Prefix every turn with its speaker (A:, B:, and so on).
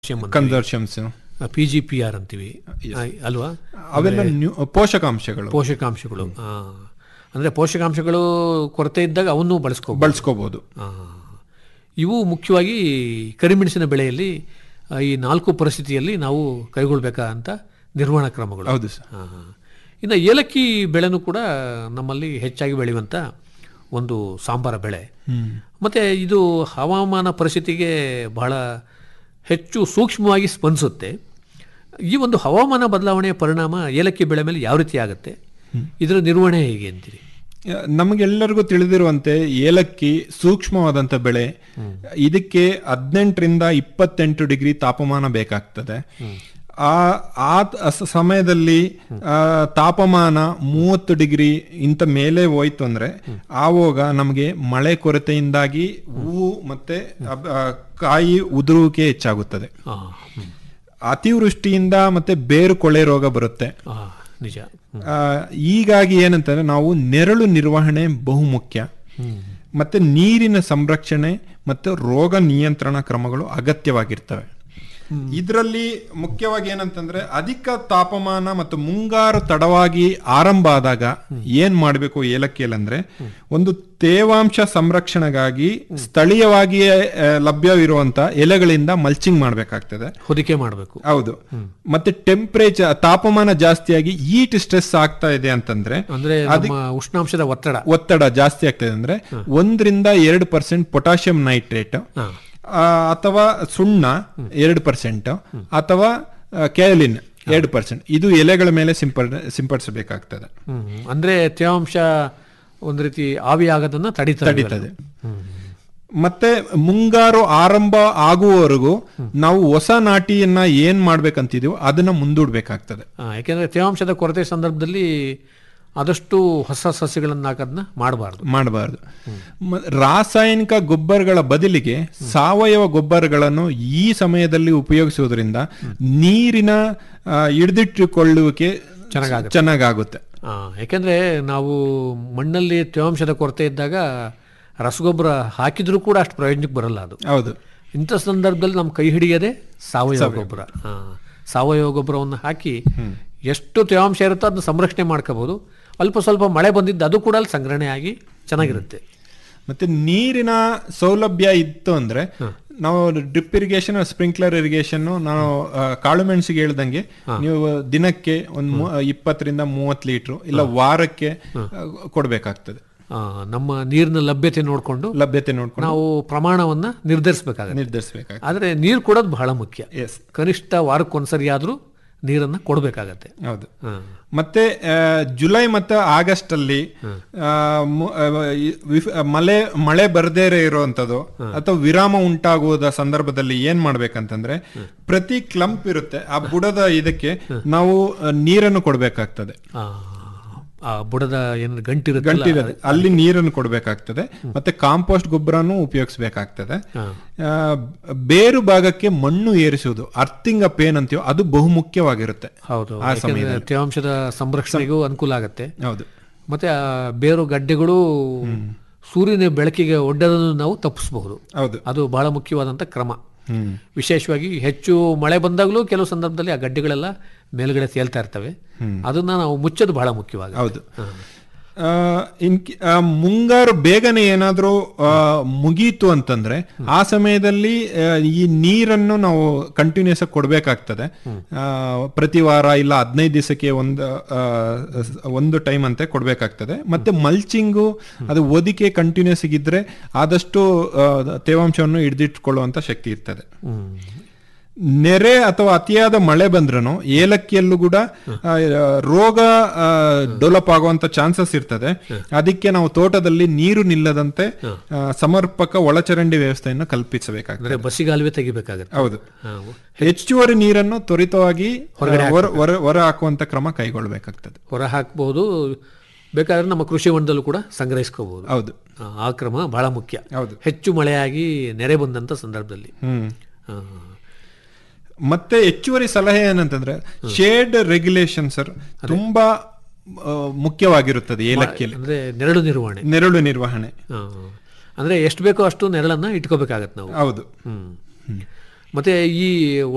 A: ಕನ್ಸರ್ಷಮ್ಸ್
B: P G P R ಅಂತೀವಿ ಆ, ಅಲ್ವಾ
A: ಅವೆಲ್ಲ ನ್ಯೂ- ಪೋಷಕಾಂಶಗಳು
B: ಪೋಷಕಾಂಶಗಳು ಆ, ಅಂದ್ರೆ ಪೋಷಕಾಂಶಗಳು ಕೊರತೆ ಇದ್ದಾಗ ಅವನ್ನು ಬಳಸ್ಕೋಬಹುದು
A: ಬಳಸ್ಕೋಬಹುದು
B: ಆ, ಇವು ಮುಖ್ಯವಾಗಿ ಕರಿಮೆಣಸಿನ ಬೆಳೆಯಲ್ಲಿ ಆ, ಈ ನಾಲ್ಕು ಪರಿಸ್ಥಿತಿಯಲ್ಲಿ ನಾವು ಕೈಗೊಳ್ಬೇಕಾದಂಥ ನಿರ್ವಹಣಾ ಕ್ರಮಗಳು
A: ಹೌದು ಸರ್
B: ಆ, ಇನ್ನು ಏಲಕ್ಕಿ ಬೆಳೆನೂ ಕೂಡ ನಮ್ಮಲ್ಲಿ ಹೆಚ್ಚಾಗಿ ಬೆಳೆಯುವಂಥ ಒಂದು ಸಾಂಬಾರ ಬೆಳೆ ಮತ್ತು ಇದು ಹವಾಮಾನ ಪರಿಸ್ಥಿತಿಗೆ ಬಹಳ ಹೆಚ್ಚು ಸೂಕ್ಷ್ಮವಾಗಿ ಸ್ಪಂದಿಸುತ್ತೆ ಈ ಒಂದು ಹವಾಮಾನ ಬದಲಾವಣೆಯ ಪರಿಣಾಮ ಏಲಕ್ಕಿ ಬೆಳೆ ಮೇಲೆ ಯಾವ ರೀತಿ ಆಗುತ್ತೆ ಇದರ ನಿರ್ವಹಣೆ ಹೇಗೆ ಅಂತೀರಿ
A: ನಮಗೆಲ್ಲರಿಗೂ ತಿಳಿದಿರುವಂತೆ ಏಲಕ್ಕಿ ಸೂಕ್ಷ್ಮವಾದಂಥ ಬೆಳೆ ಇದಕ್ಕೆ ಹದಿನೆಂಟರಿಂದ ಇಪ್ಪತ್ತೆಂಟು ಡಿಗ್ರಿ ತಾಪಮಾನ ಬೇಕಾಗ್ತದೆ ಆ ಆ ತ- ಸ- ಸಮಯದಲ್ಲಿ ಆ, ತಾಪಮಾನ ಮೂವತ್ತು ಡಿಗ್ರಿ ಇಂತ ಮೇಲೆ ಹೋಯ್ತು ಅಂದ್ರೆ ಆವಾಗ ನಮಗೆ ಮಳೆ ಕೊರತೆಯಿಂದಾಗಿ ಹೂವು ಮತ್ತೆ ಅಬ್- ಆ, ಕಾಯಿ ಉದುರುವಿಕೆ ಹೆಚ್ಚಾಗುತ್ತದೆ
B: ಆ, ಹ್ಮ್.
A: ಅತಿವೃಷ್ಟಿಯಿಂದ ಮತ್ತೆ ಬೇರು ಕೊಳೆ ರೋಗ ಬರುತ್ತೆ
B: ಆ, ನಿಜ
A: ಆ, ಹೀಗಾಗಿ ಏನಂತಂದ್ರೆ ನಾವು ನೆರಳು ನಿರ್ವಹಣೆ ಬಹುಮುಖ್ಯ ಮತ್ತೆ ನೀರಿನ ಸಂರಕ್ಷಣೆ ಮತ್ತು ರೋಗ ನಿಯಂತ್ರಣ ಕ್ರಮಗಳು ಅಗತ್ಯವಾಗಿರ್ತವೆ ಇದರಲ್ಲಿ ಮುಖ್ಯವಾಗಿ ಏನಂತಂದ್ರೆ ಅಧಿಕ ತಾಪಮಾನ ಮತ್ತು ಮುಂಗಾರು ತಡವಾಗಿ ಆರಂಭ ಆದಾಗ ಏನ್ ಮಾಡಬೇಕು ಏಲಕ್ಕಿಯಲ್ಲಿ ಅಂದ್ರೆ ಒಂದು ತೇವಾಂಶ ಸಂರಕ್ಷಣೆಗಾಗಿ ಸ್ಥಳೀಯವಾಗಿಯೇ ಆ, ಲಭ್ಯವಿರುವಂತ ಎಲೆಗಳಿಂದ ಮಲ್ಚಿಂಗ್ ಮಾಡಬೇಕಾಗ್ತದೆ
B: ಹೊದಿಕೆ ಮಾಡಬೇಕು
A: ಹೌದು ಮತ್ತೆ ಟೆಂಪರೇಚರ್ ತಾಪಮಾನ ಜಾಸ್ತಿಯಾಗಿ ಈಟ್ ಸ್ಟ್ರೆಸ್ ಆಗ್ತಾ ಇದೆ ಅಂತಂದ್ರೆ
B: ಅಂದ್ರೆ ನಮ್ಮ ಉಷ್ಣಾಂಶದ ಒತ್ತಡ
A: ಒತ್ತಡ ಜಾಸ್ತಿ ಆಗ್ತದೆ ಅಂದ್ರೆ ಒಂದರಿಂದ ಎರಡು ಪರ್ಸೆಂಟ್ ಪೊಟ್ಯಾಷಿಯಂ ನೈಟ್ರೇಟ್
B: ಹಾ.
A: ಅಥವಾ ಸುಣ್ಣ ಎರಡು ಪರ್ಸೆಂಟ್ ಅಥವಾ ಕ್ಯಾಲಿನ್ ಎರಡು ಪರ್ಸೆಂಟ್ ಇದು ಎಲೆಗಳ ಮೇಲೆ ಸಿಂಪಡ ಸಿಂಪಡಿಸಬೇಕಾಗ್ತದೆ
B: ಹ್ಮ್. ಅಂದ್ರೆ ತೇವಾಂಶ ಒಂದು ರೀತಿ ಆವಿ ಆಗೋದನ್ನ ತಡೀತದೆ
A: ತಡೀತದೆ ಮತ್ತೆ ಮುಂಗಾರು ಆರಂಭ ಆಗುವವರೆಗೂ ನಾವು ಹೊಸ ನಾಟಿಯನ್ನ ಏನ್ ಮಾಡ್ಬೇಕಂತಿದೀವೋ ಅದನ್ನ ಮುಂದೂಡ್ಬೇಕಾಗ್ತದೆ
B: ಆ, ಯಾಕೆಂದ್ರೆ ತೇವಾಂಶದ ಕೊರತೆ ಸಂದರ್ಭದಲ್ಲಿ ಆದಷ್ಟು ಹೊಸ ಸಸ್ಯಗಳನ್ನು ಹಾಕೋದನ್ನ ಮಾಡಬಾರ್ದು
A: ಮಾಡಬಾರ್ದು ರಾಸಾಯನಿಕ ಗೊಬ್ಬರಗಳ ಬದಲಿಗೆ ಸಾವಯವ ಗೊಬ್ಬರಗಳನ್ನು ಈ ಸಮಯದಲ್ಲಿ ಉಪಯೋಗಿಸುವುದರಿಂದ ನೀರಿನ ಆ, ಹಿಡಿದಿಟ್ಟುಕೊಳ್ಳುವಿಕೆ
B: ಚೆನ್ನಾಗಾಗುತ್ತೆ.
A: ಚೆನ್ನಾಗಾಗುತ್ತೆ
B: ಆ, ಯಾಕೆಂದ್ರೆ ನಾವು ಮಣ್ಣಲ್ಲಿ ತೇವಾಂಶದ ಕೊರತೆ ಇದ್ದಾಗ ರಸಗೊಬ್ಬರ ಹಾಕಿದ್ರೂ ಕೂಡ ಅಷ್ಟು ಪ್ರಯೋಜನಕ್ಕೆ ಬರಲ್ಲ ಅದು
A: ಹೌದು
B: ಇಂಥ ಸಂದರ್ಭದಲ್ಲಿ ನಮ್ಮ ಕೈ ಹಿಡಿಯದೆ ಸಾವಯವ ಗೊಬ್ಬರ ಆ, ಸಾವಯವ ಗೊಬ್ಬರವನ್ನು ಹಾಕಿ ಎಷ್ಟು ತೇವಾಂಶ ಇರುತ್ತೋ ಅದನ್ನ ಸಂರಕ್ಷಣೆ ಮಾಡ್ಕೋಬಹುದು ಅಲ್ಪ ಸ್ವಲ್ಪ ಮಳೆ ಬಂದಿದ್ದು ಅದು ಕೂಡ ಅಲ್ಲಿ ಸಂಗ್ರಹಣೆ ಆಗಿ ಚೆನ್ನಾಗಿರುತ್ತೆ
A: ಮತ್ತೆ ನೀರಿನ ಸೌಲಭ್ಯ ಇತ್ತು ಅಂದ್ರೆ ನಾವು ಡ್ರಿಪ್ ಇರಿಗೇಷನ್ ಸ್ಪ್ರಿಂಕ್ಲರ್ ಇರಿಗೇಷನ್ ನಾವು ಆ, ಕಾಳು ಮೆಣಸಿಗೆ ಹೇಳ್ದಂಗೆ ನೀವು ದಿನಕ್ಕೆ ಒಂದು ಮೂ- ಇಪ್ಪತ್ತರಿಂದ ಮೂವತ್ತು ಲೀಟ್ರು ಇಲ್ಲ ವಾರಕ್ಕೆ ಆ, ಕೊಡ್ಬೇಕಾಗ್ತದೆ
B: ಆ, ನಮ್ಮ ನೀರಿನ ಲಭ್ಯತೆ ನೋಡಿಕೊಂಡು
A: ಲಭ್ಯತೆ ನೋಡ್ಕೊಂಡು
B: ನಾವು ಪ್ರಮಾಣವನ್ನ ನಿರ್ಧರಿಸಬೇಕಾಗುತ್ತೆ
A: ನಿರ್ಧರಿಸಬೇಕಾಗ್ತದೆ
B: ಆದರೆ ನೀರು ಕೊಡೋದು ಬಹಳ ಮುಖ್ಯ
A: ಎಸ್
B: ಕನಿಷ್ಠ ವಾರಕ್ಕೊಂದ್ಸರಿ ಆದರೂ ನೀರನ್ನು ಕೊಡಬೇಕಾಗತ್ತೆ
A: ಹೌದು ಮತ್ತೆ ಆ, ಜುಲೈ ಮತ್ತು ಆಗಸ್ಟ್ ಅಲ್ಲಿ ಆ, ಮು- ಆ, ಈ ವಿಫ್- ಮಳೆ ಮಳೆ ಬರ್ದೇ ಇರುವಂತದ್ದು ಅಥವಾ ವಿರಾಮ ಉಂಟಾಗುವುದ ಸಂದರ್ಭದಲ್ಲಿ ಏನ್ ಮಾಡ್ಬೇಕಂತಂದ್ರೆ ಪ್ರತಿ ಕ್ಲಂಪ್ ಇರುತ್ತೆ ಆ ಬುಡದ ಇದಕ್ಕೆ ನಾವು ಆ, ನೀರನ್ನು ಕೊಡ್ಬೇಕಾಗ್ತದೆ
B: ಆ ಬುಡದ ಏನು ಗಂಟಿರುತ್ತೆ
A: ಗಂಟಿರುತ್ತೆ ಅಲ್ಲಿ ನೀರನ್ನು ಕೊಡ್ಬೇಕಾಗ್ತದೆ ಮತ್ತೆ ಕಾಂಪೋಸ್ಟ್ ಗೊಬ್ಬರನು ಉಪಯೋಗಿಸ್ಬೇಕಾಗ್ತದೆ ಆ, ಬೇರು ಭಾಗಕ್ಕೆ ಮಣ್ಣು ಏರಿಸುವುದು ಅರ್ಥಿಂಗ್ ಅಪ್ ಏನಂತೀವೋ ಅದು ಬಹುಮುಖ್ಯವಾಗಿರುತ್ತೆ
B: ಹೌದು
A: ಆ
B: ಯಾಕೆಂದ್ರೆ ತೇವಾಂಶದ ಸಂರಕ್ಷಣೆಗೂ ಅನುಕೂಲ ಆಗುತ್ತೆ
A: ಹೌದು
B: ಮತ್ತೆ ಆ ಬೇರು ಗಡ್ಡೆಗಳು ಸೂರ್ಯನ ಬೆಳಕಿಗೆ ಒಡ್ಡೋದನ್ನು ನಾವು ತಪ್ಪಿಸಬಹುದು
A: ಹೌದು
B: ಅದು ಬಹಳ ಮುಖ್ಯವಾದಂಥ ಕ್ರಮ
A: ಹ್ಮ್
B: ವಿಶೇಷವಾಗಿ ಹೆಚ್ಚು ಮಳೆ ಬಂದಾಗಲೂ ಕೆಲವು ಸಂದರ್ಭದಲ್ಲಿ ಆ ಗಡ್ಡೆಗಳೆಲ್ಲ ಮೇಲ್ಗಡೆ ತೇಲ್ತಾ ಇರ್ತವೆ ಅದನ್ನ ನಾವು ಮುಚ್ಚೋದು ಬಹಳ ಮುಖ್ಯವಾಗಿ
A: ಹೌದು ಆ, ಇನ್ ಕಿ- ಆ, ಮುಂಗಾರು ಬೇಗನೆ ಏನಾದರೂ ಮುಗೀತು ಅಂತಂದ್ರೆ ಆ ಸಮಯದಲ್ಲಿ ಆ, ಈ ನೀರನ್ನು ನಾವು ಕಂಟಿನ್ಯೂಸ್ ಆಗಿ ಕೊಡಬೇಕಾಗ್ತದೆ ಪ್ರತಿ ವಾರ ಇಲ್ಲ ಹದಿನೈದು ದಿವಸಕ್ಕೆ ಒಂದು ಆ, ಸ್- ಒಂದು ಟೈಮ್ ಅಂತೆ ಕೊಡಬೇಕಾಗ್ತದೆ ಮತ್ತೆ ಮಲ್ಚಿಂಗು ಅದು ಓದಿಕೆ ಕಂಟಿನ್ಯೂಸ್ ಇದ್ರೆ ಆದಷ್ಟು ಆ, ತೇವಾಂಶವನ್ನು ಹಿಡಿದಿಟ್ಕೊಳ್ಳುವಂತ ಶಕ್ತಿ ಇರ್ತದೆ ನೆರೆ ಅಥವಾ ಅತಿಯಾದ ಮಳೆ ಬಂದ್ರೂ ಏಲಕ್ಕಿಯಲ್ಲೂ ಕೂಡ ಆ, ರೋಗ ಡೆವಲಪ್ ಆಗುವಂತ ಚಾನ್ಸಸ್ ಇರ್ತದೆ ಅದಕ್ಕೆ ನಾವು ತೋಟದಲ್ಲಿ ನೀರು ನಿಲ್ಲದಂತೆ ಆ, ಸಮರ್ಪಕ ಒಳಚರಂಡಿ ವ್ಯವಸ್ಥೆಯನ್ನು ಕಲ್ಪಿಸಬೇಕಾಗ್ತದೆ
B: ಅಂದ್ರೆ ಬಸಿಗಾಲುವೆ ತೆಗಿಬೇಕಾಗತ್ತೆ
A: ಹೌದು
B: ಆ,
A: ಹೆಚ್ಚುವರಿ ನೀರನ್ನು ತ್ವರಿತವಾಗಿ ಹೊರ ಹೊರ ಹೊರ ಹಾಕುವಂತ ಕ್ರಮ ಕೈಗೊಳ್ಳಬೇಕಾಗ್ತದೆ
B: ಹೊರ ಹಾಕ್ಬೋದು ಬೇಕಾದ್ರೆ ನಮ್ಮ ಕೃಷಿ ಹೊಂಡದಲ್ಲೂ ಕೂಡ ಸಂಗ್ರಹಿಸ್ಕೋಬಹುದು
A: ಹೌದು
B: ಆ ಕ್ರಮ ಬಹಳ ಮುಖ್ಯ
A: ಹೌದು
B: ಹೆಚ್ಚು ಮಳೆಯಾಗಿ ನೆರೆ ಬಂದಂತ ಸಂದರ್ಭದಲ್ಲಿ
A: ಹ್ಮ್
B: ಆ,
A: ಮತ್ತೆ ಹೆಚ್ಚುವರಿ ಸಲಹೆ ಏನಂತಂದ್ರೆ ಶೇಡ್ ರೆಗ್ಯುಲೇಷನ್ ಸರ್ ತುಂಬಾ ಆ, ಮುಖ್ಯವಾಗಿರುತ್ತದೆ ಏಲಕ್ಕಿಯಲ್ಲಿ
B: ಅಂದ್ರೆ ನೆರಳು ನಿರ್ವಹಣೆ
A: ನೆರಳು ನಿರ್ವಹಣೆ
B: ಆ, ಅಂದ್ರೆ ಎಷ್ಟು ಬೇಕೋ ಅಷ್ಟು ನೆರಳನ್ನ ಇಟ್ಕೋಬೇಕಾಗತ್ತೆ ನಾವು
A: ಹೌದು
B: ಹ್ಮ್ ಮತ್ತೆ ಈ